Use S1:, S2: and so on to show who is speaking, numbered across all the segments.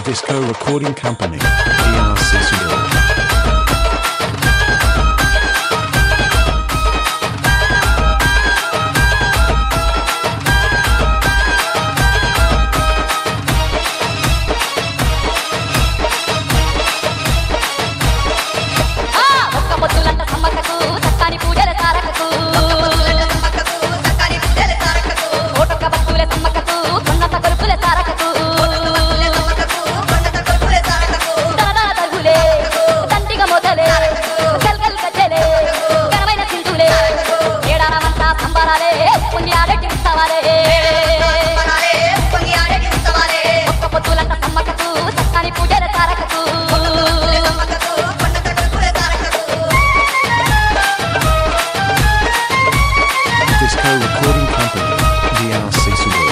S1: Disco Recording Company, DRC Studio.
S2: ఆ ఒక్క పొద్దులంట సమ్మక్కకు సత్తాని పూజల తారకకు కోటొక్క భక్తుల సమ్మక్కకు కొన్నంత కొలుపుల తారకకు దరదర తరుగులే దండిగ మొదలే గల్గల్ గజ్జలే ఘనమైన సింధులే ఏడారమంతా సంబరాలే కొన్ని ఆడటి ఉత్సవాలే ఒక్క పొద్దులంట సమ్మక్కకు సత్తాని పూజల తారకకు
S1: Disco Recording Company, DRC Studio.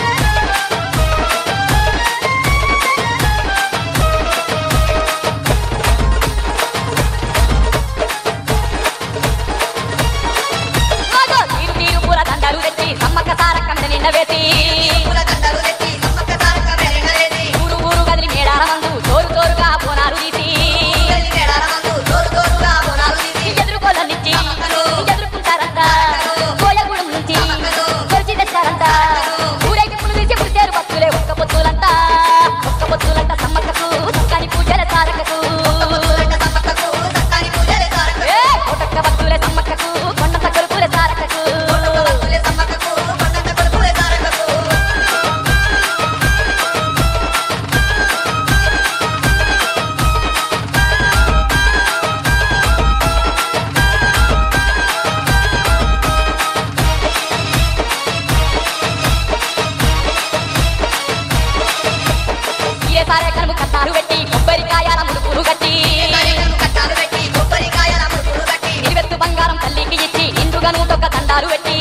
S2: ఆగో తీరు తీరు పూల దండలు తెచ్చి సమ్మక్క తారకమ్మ నిండ వేసి ఊరు ఊరు గదిలి మేడాల మందు తోరు తోరుగా బోనాలు తీసి ఎదురుకోలనిచ్చి ఎదుర్కొంటారంట కోయగూడెం నుంచి కొరిచి తెచ్చారంట ఊరేగి పులు తీసి పుడిచారు భక్తులే ఒక్క పొత్తులంట ఒక్క పొత్తులంట సమ్మక్కకు సక్కని పూజల తారకకు ఏ కోటక్క భక్తులే సమ్మక్కకు కొండంత కొలుపులే తారకకు ఏ సారే కనుము కట్టారు పెట్టి కొబ్బరికాయల ముడుపులు గట్టి నిలువెత్తు బంగారం తల్లికి ఇచ్చి ఇందుగా నూటొక్క దండాలు పెట్టి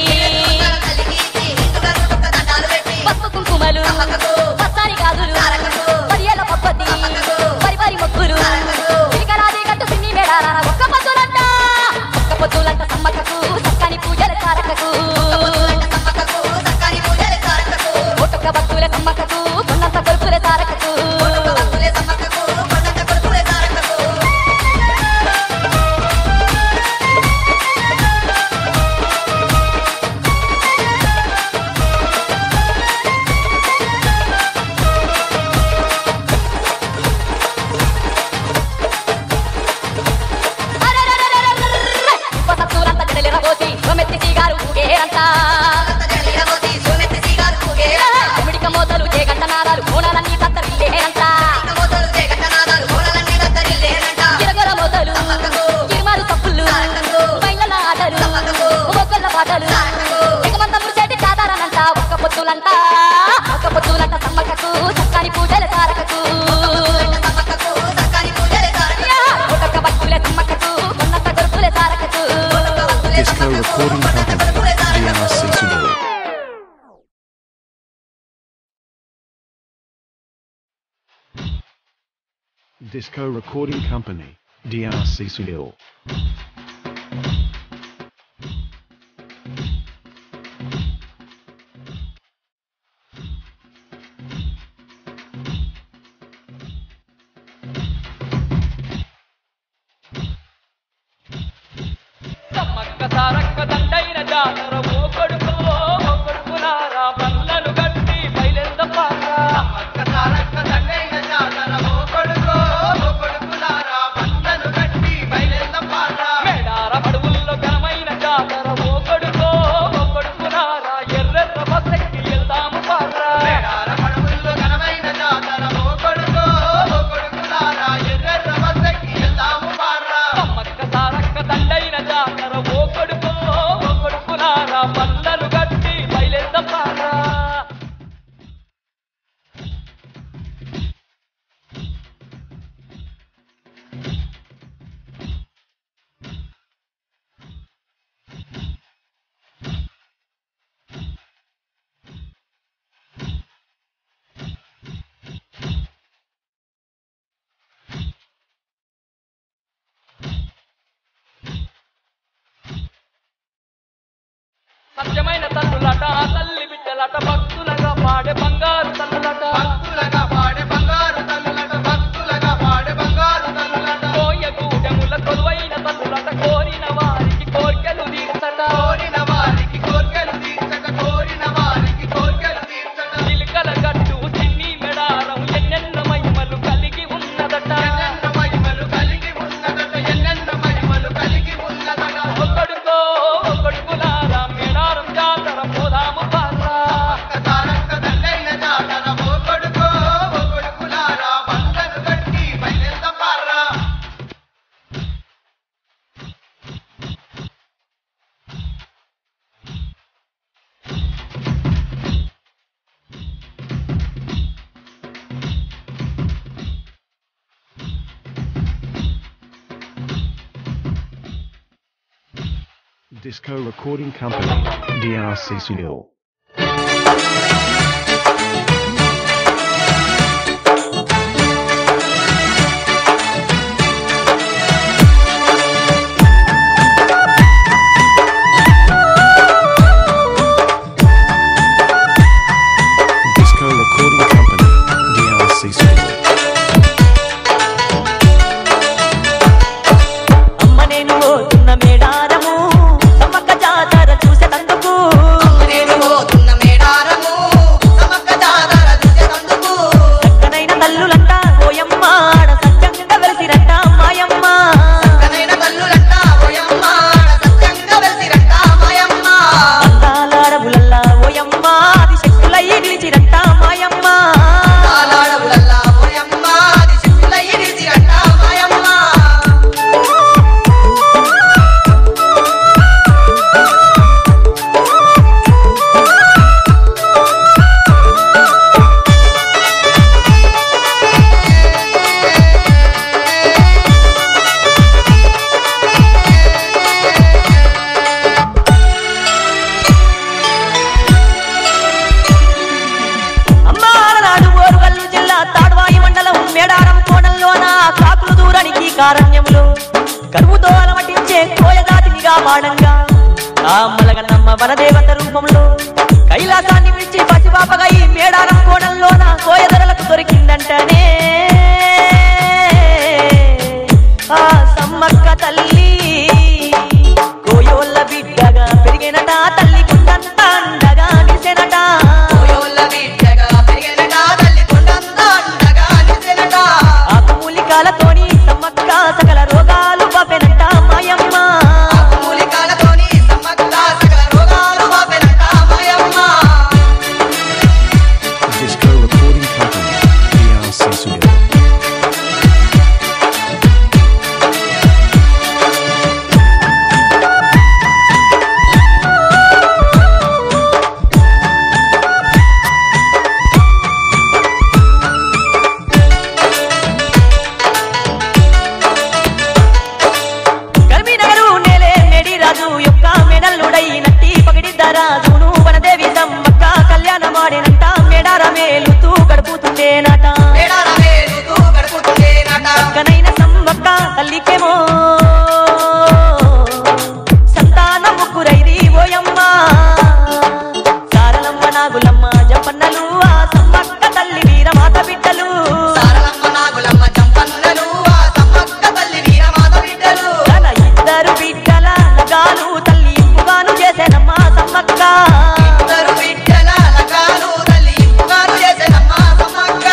S2: పసుపు కుంకుమలు పచ్చారి గాజులు పదియేళ్ళ పప్పతి పరి పరి మొక్కులు చిలికరాది గట్టు సిన్ని మేడారాన ఒక్క పొద్దులంట ఒక్క పొద్దులంట సమ్మక్కకు చక్కని పూజల తారకకు ఒక్కొక్క భక్తుల సమ్మక్కకు కొన్నంత కొలుపుల తారకకు ఉపసత్తులంత జడలిరబోసి సొమెత్తి సీగారు ఊగేరంట చెమిడిక మోతలు చేగంట నాదాలు కోణాలన్నీ తత్తరిల్లేరంట గిరగొర మోతలు గిరిమారు తప్పులు బయళ్ళ ఆటలు మొక్కల పాటలు ఎగమంత మురిసేటి చాదారనంట ఒక్క పొత్తులంట ఒక్క పొత్తులంట సమ్మక్కకు చక్కని పూజల తారకకు ఒక్కొక్క భక్తుల సమ్మక్కకు ఉన్నంత గొరుపుల తారకకు
S1: Disco Recording Company, DRC Studio. Disco Recording Company, DRC Studio.
S3: Sammakka Sarakka దండైన జాతర ఓ కొడుకు ఓ కొడుకులారా పళ్ళను కట్టి బయలెందపారా సమ్మక్క సారక్క దండైన జాతర ఓ కొడుకు ఓ కొడుకులారా పళ్ళను కట్టి బయలెందపారా మేడార అడవుల్లో ఘనమైన జాతర ఓ కొడుకు ఓ కొడుకులారా ఎర్రెర్ర బసెక్కి వెళ్దాము పారా మేడార అడవుల్లో ఘనమైన జాతర ఓ కొడుకు ఓ కొడుకులారా ఎర్రెర్ర బసెక్కి వెళ్దాము పారా సమ్మక్క సారక్క దండైన జాతర ఓ కొడుకు ఓ కొడుకులారా పల్లలు గట్టి బయలెందపారా సత్యమైన తల్లులట ఆ తల్లి బిడ్డలట భక్తులగా పాడే బంగారు తల్లులట భక్తులగా పాడే బంగారు తల్లులట
S1: Disco Recording Company, DRC Sunil. Disco Recording Company, DRC Sunil.
S4: అమ్మ నేను పోతున్న మేడారము సమ్మక్క జాతర చూసేటందుకు
S5: నేను పోతున్న మేడారము సమక్క జాతర చూసేటందుకు
S4: చక్కనైన తల్లులంట ఓయమ్మ ఆడ సత్యంగా వెలిసిరంట మాయమ్మ
S5: కనైన తల్లులంట ఓయమ్మ సత్యంగా వెలిసిరంట మాయమ్మ
S4: అందాలాడబులల్లా ఓయమ్మ అది శక్తులయ్యి నిలిచిరంట మాయమ్మ
S5: ఆలాడవులల్లా ఓయమ్మ అది శిశుల ఇరిసిరంట మాయమ్మ
S4: అమ్మ ఆడనాడు ఓరుగల్లు జిల్లా తాడ్వాయి మండలం మేడారం కోణంలోన కాకులు దూరానికి కారణ్యములు కరువుతో అలమటించే కోయదాతినిగా వాడంగా ఆ మలగన్నమ్మ వనదేవత రూపంలో కైలాసాన్ని విడిచి పసిపాపగా ఈ మేడారం కోణంలోన కోయదొరలకు దొరికిందంటనే ఆ సమ్మక్క తల్లి కోయోళ్ళ బిడ్డగా పెరిగినట తల్లి కుండంత అండగా నిసెనట
S5: ఓయోళ్ళ బిడ్డగా పెరిగినట తల్లి కొండంత అండగా నిలిచెనట
S4: ఆకుమూలికాలతోని సమ్మక్క సకల రోగాలు పాపెనంట మాయమ్మ
S5: మూలికాలతోని సమ్మక్క సకల రోగాలు బాపెనట మాయమ్మ
S1: Disco Recording Company, DRC Sunil.
S4: కర్మీనగరు నేలే మేడి రాజు యొక్క మెడల్లుడై నట్టి పగిడిద్దరాజును వనదేవి సమ్మక్క కళ్యాణ మాడినంట మేడార మేలుతూ గడుపుతుండేనట
S5: మేడారమే ఋతు గడుపుతుండేనట
S4: కనైన సమ్మక్క తల్లికేమో సంతాన ముగ్గురైరి ఓయమ్మ సారలమ్మ నాగులమ్మ జపన్నలు ఆ సమ్మక్క తల్లి వీరమాత బిడ్డలు
S5: సారలమ్మ నాగులమ్మ చంపన్నలు ఆ సమ్మక్క తల్లి వీరమాత బిడ్డలు
S4: తన ఇద్దరు బిడ్డల లగాలు తల్లి ఇంపుగాను చేసేనమ్మ సమ్మక్క
S5: ఇద్దరు బిడ్డల లగాలు తల్లి ఇంపుగాను చేసెనమ్మ సమ్మక్క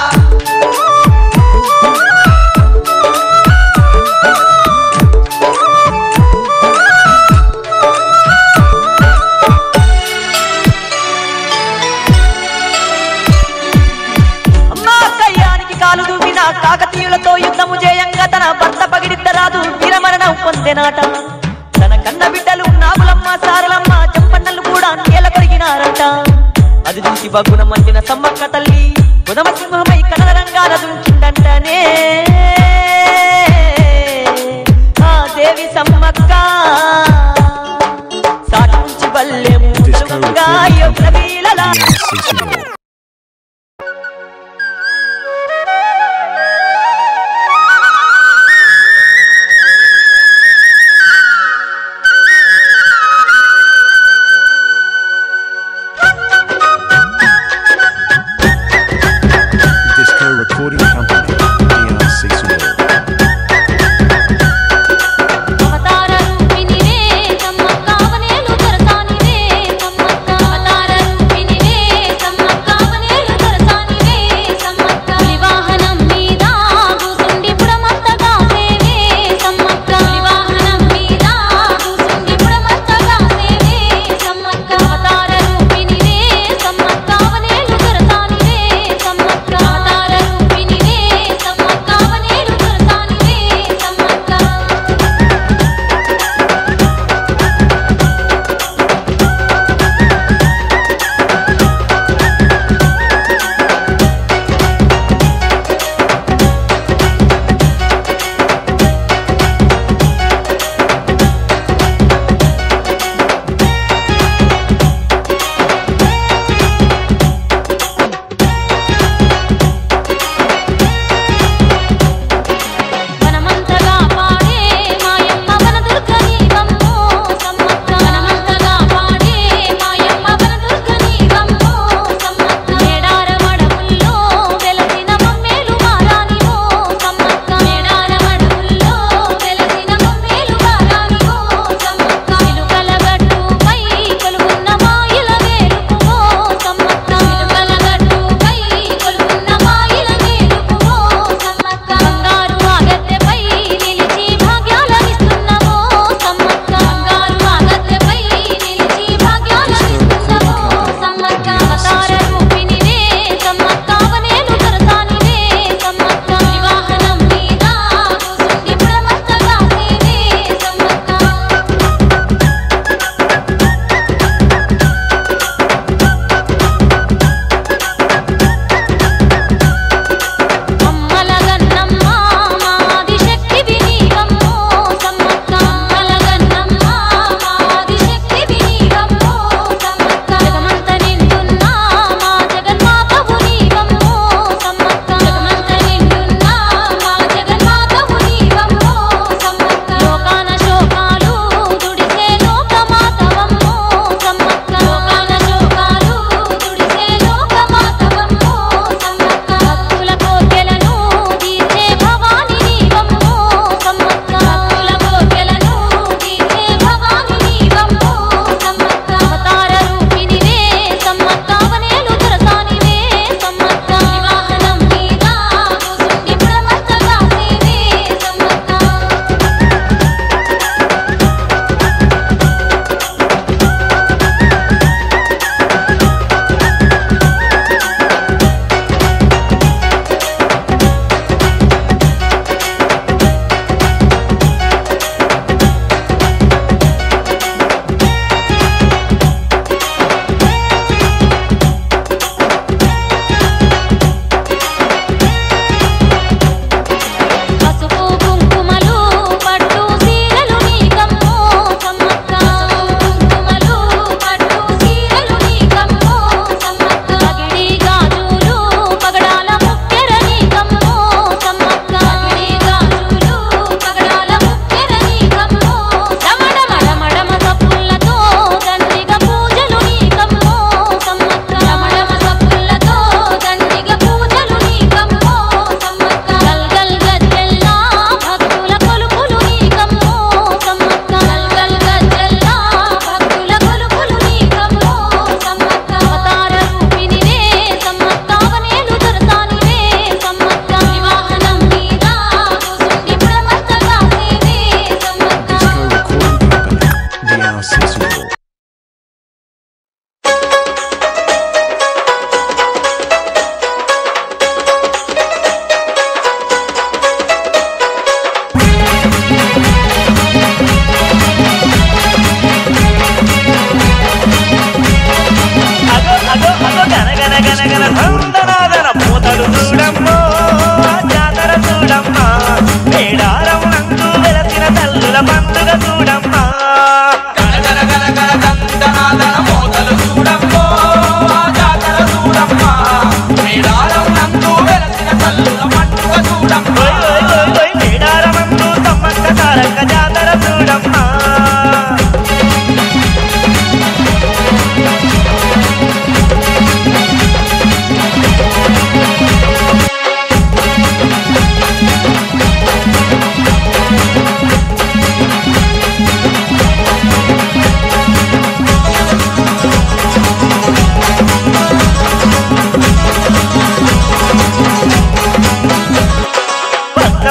S4: అమ్మా కయ్యానికి కాలు దూపిన కాకతీయులతో యుద్ధము చేయంగా తన భర్త పగిడిద్దరాదు వీరమరణం పొందెనాట తన కన్న బిడ్డలు నాగులమ్మ సారలమ్మ చెప్పన్నలు కూడా నేల కొరిగినారట అది చూసి బగ్గున మందిన సమ్మక్క తల్లి గుణమ సింహమై కనరంగాల దుంచిందంటనే ఆ దేవి సమ్మక్క సాటి నుంచి బల్లెము
S1: Disco
S4: సులువుగా
S1: Recording
S4: యొక్క
S1: Company,
S4: వీలలా
S1: DRC Sunil.
S5: ఆ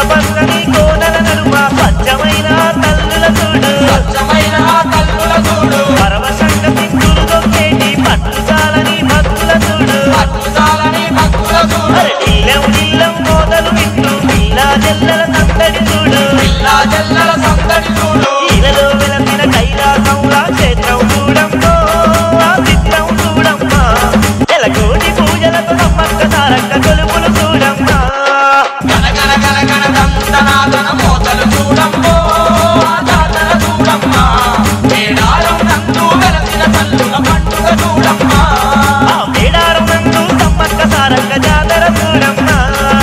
S6: పచ్చని కోనల నడుమ స్వచ్ఛమైన తల్లుల చూడు
S3: స్వచ్ఛమైన తల్లుల చూడు
S6: పరవశంగ సింధులు దొక్కేటి పట్టుసాలని భక్తుల చూడు
S3: పట్టుసాలని భక్తుల చూడు
S6: అరే నీలం నీలం మోదలు వింటూ నీలా జల్లల సందడి చూడు
S3: పిల్లా జల్లల సందడి చూడు
S6: ఈలలో వెలసిన కైలాసంలా క్షేత్రం చూడమ్మో ఆ చిత్రం చూడమ్మా ఎలకోటి పూజలతో నమ్మక్క తారక్క కొలుపులు చూడమ్మా
S3: గనగన గనగన దంతనాదన మోతలు చూడమ్మో ఆ జాతర చూడమ్మా మేడారం నందు వెలసిన తల్లుల పండుగ చూడమ్మా
S6: ఆ మేడారం నందు సమ్మక్క తారక్క జాతర చూడమ్మా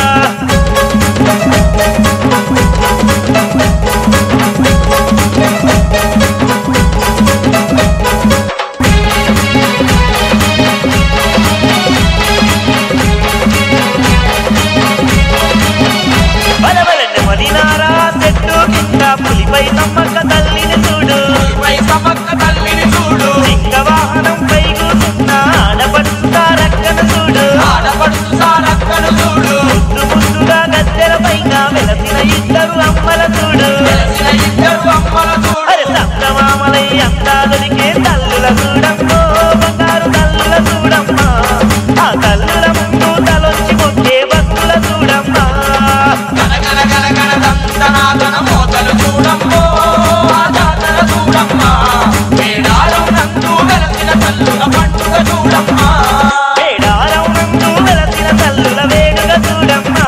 S6: బలబలని మదినారా చెట్టు కింద పులిపై సమ్మక్క తల్లిని చూడు
S3: పై సమక్క తల్లిని చూడు
S6: లింగ వాహనం పై కూర్చున్న ఆడపడుతారక్కను చూడు
S3: ఆడపడుచు సారక్కను చూడు
S6: ముద్దు ముద్దుగా గద్దెల పైన వెలసిన ఇద్దరు అమ్మల చూడు
S3: వెలసిన ఇద్దరు అమ్మల చూడు
S6: అరే సంతమామలై అందాలనికే తల్లుల చూడమ్మో బంగారు తల్లుల చూడమ్మా ఆ తల్లుల ముందు తలొచ్చి మొక్కే భక్తుల చూడమ్మా
S3: గనగన గనగన దంతనాదన మోతలు చూడమ్మో ఆ జాతర చూడమ్మా మేడారం నందు వెలసిన తల్లుల పండుగ చూడమ్మా
S6: మేడారం నందు వెలసిన తల్లుల వేడుక చూడమ్మా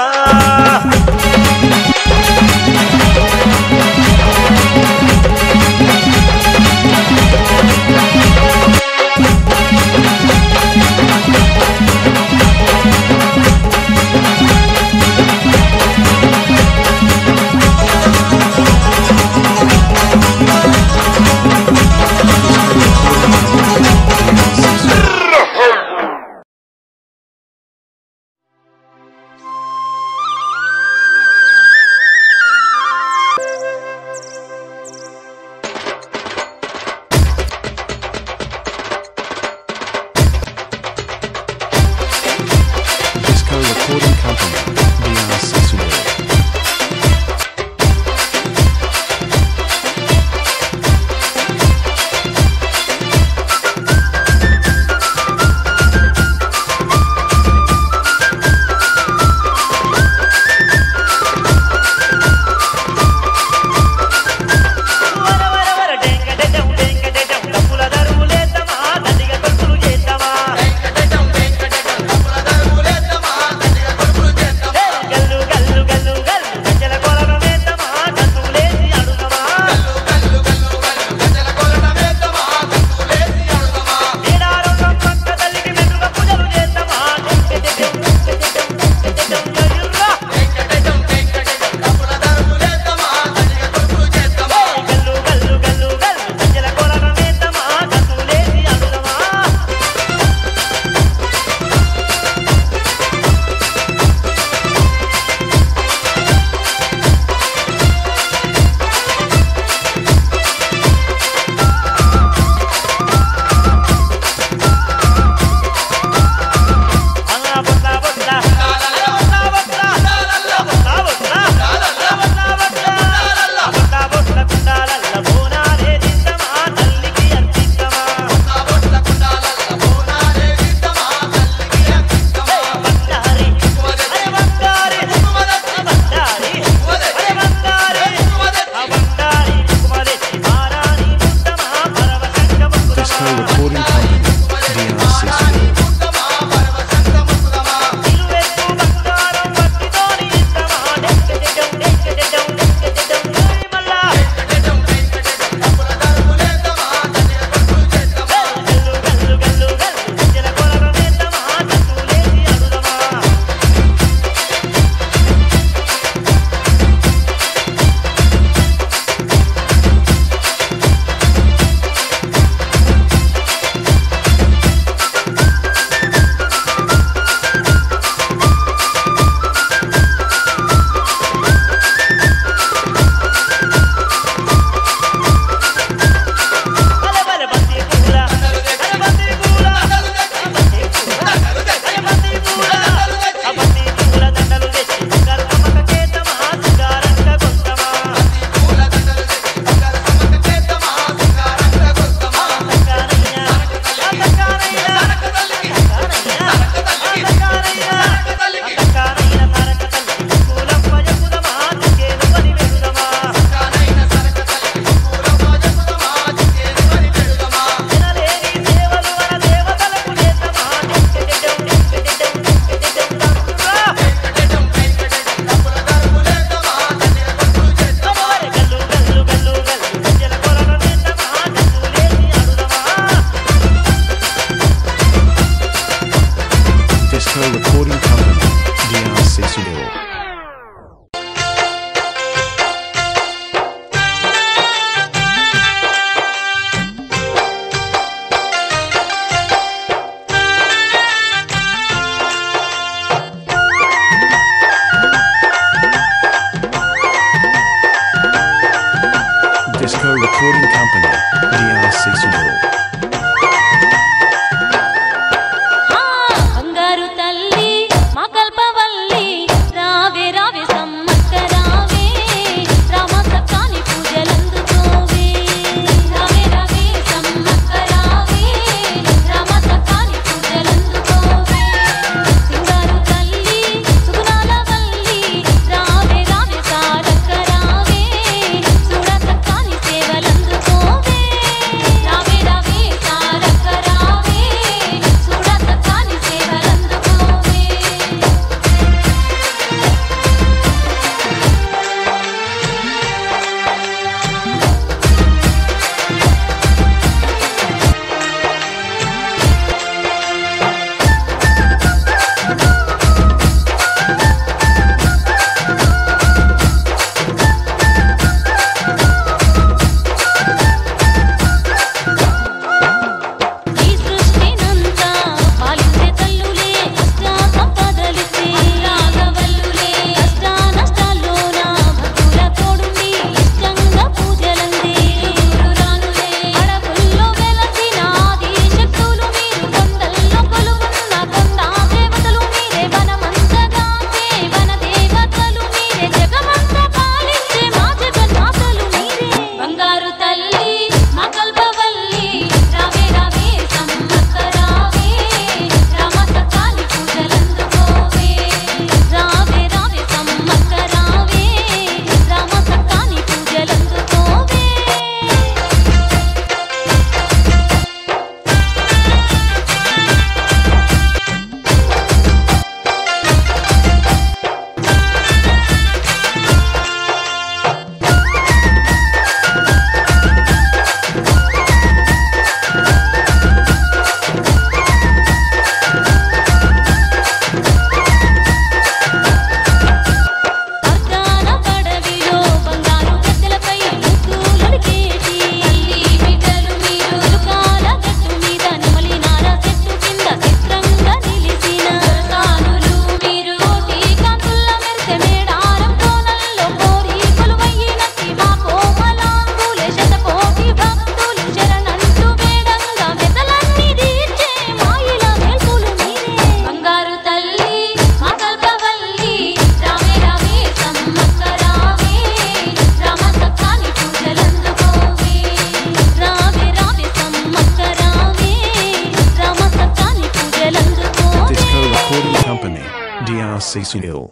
S1: Sunil.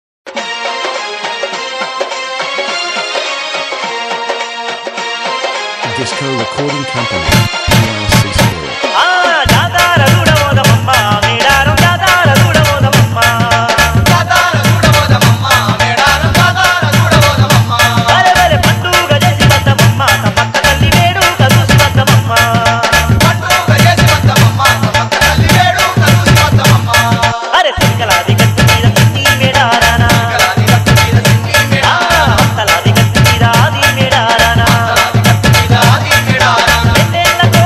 S1: Disco Recording Company. DRC Sunil.
S6: ఆ జాతార చూడబోదమమ్మ మేడారం జాతార చూడబోదమమ్మ
S5: సాతార చూడబోదమమ్మ మేడారం సాతార చూడబోదమమ్మ
S6: వలె వలె పండుగ చేసి వద్దమమ్మ తప్పక్క తల్లి వేడుక చూసి వద్దమమ్మ
S5: పండుగ చేసి వద్దమమ్మ సమక్క తల్లి వేడుక చూసి వద్దమమ్మ
S6: అరె తిరగలాది గట్టు మీద చిన్ని మేడారానా
S5: గలాది గట్టు మీద చిన్ని
S6: ఆ
S5: మేడారం
S6: హస్తలాది గట్టు మీద ఆది మేడారానా
S5: గలాది గట్టు మీద ఆది మేడారం
S6: ఎన్నేళ్ళకో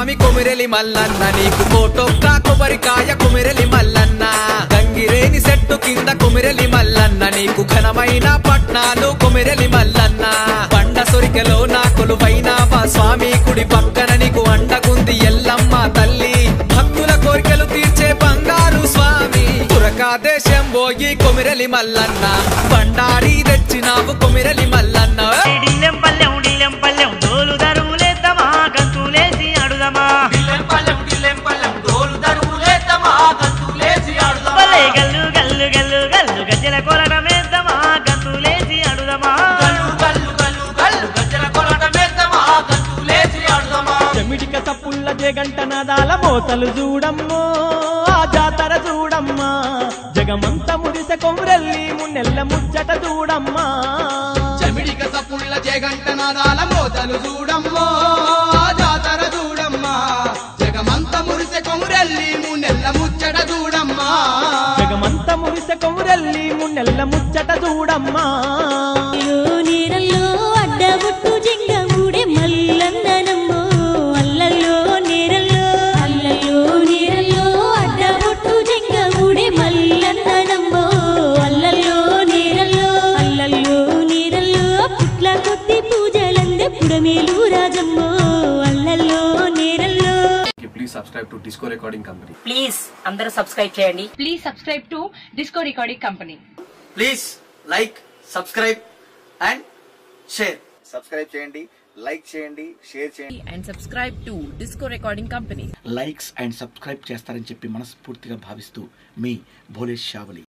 S7: స్వామి కొమిరెలి మల్లన్న నీకు కోటొక్క కొబ్బరికాయ కొమిరెలి మల్లన్న గంగిరేని చెట్టు కింద కొమిరెలి మల్లన్న నీకు ఘనమైన పట్నాలు కొమిరెలి మల్లన్న బండ సొరికెలో నా కొలువైన మా స్వామి కుడి పక్కన నీకు అండగుంది ఎల్లమ్మ తల్లి భక్తుల కోరికలు తీర్చే బంగారు స్వామి తురకా దేశం పోయి కొమిరెలి మల్లన్న బండారి తెచ్చినావు కొమిరెలి మల్లన్న
S6: డిల్లెం పల్లెం డిల్లెం పల్లెం డోలు దరువులేద్దామా గంతులేసి అడుదమా పల్లె గల్లు గల్లు గల్లు గల్లు గజ్జల కొలటమేద్దామా గంతులేసి అడుదమా
S8: చెమిడిక తప్పుల్ల జగంట నదాల మోతలు చూడమ్మో ఆ జాతర చూడమ్మా జగమంత మురిస కొమురెల్లి మున్నెల్ల ముచ్చట చూడమ్మా
S5: చెమిడిక సపుళ్ళ జగంట నాదాల మోతలు చూడమ్మో ఆ జాతర చూడమ్మా జగమంత మురిసె కొమురెల్లి మున్నెల్ల ముచ్చట చూడమ్మా
S8: జగమంత మురిస కొమురెల్లి మున్నెల్ల ముచ్చట చూడమ్మా
S9: నీరల్లో అడ్డబొట్టు జింగ ఊడే మల్లన్ననమ్మో అల్లల్లో నీరల్లో అల్లల్లో నీరల్లో అడ్డబొట్టు జింగ ఊడే మల్లన్ననమ్మో అల్లల్లో నీరల్లో అల్లల్లో నీరల్లో పుట్ల కొద్ది పూజలందే పుడమేలు రాజమ్మో అల్లల్లో నీరల్లో
S1: Please subscribe to Disco Recording Company.
S4: Please అందరూ సబ్స్క్రైబ్ చేయండి
S10: Please subscribe to Disco Recording Company.
S5: Please like subscribe and share
S11: subscribe చేయండి లైక్ చేయండి షేర్ చేయండి
S10: And subscribe to Disco Recording Company.
S12: Likes and subscribe చేస్తారని చెప్పి మనస్ఫూర్తిగా భావిస్తూ మీ భోలేష్ షావలి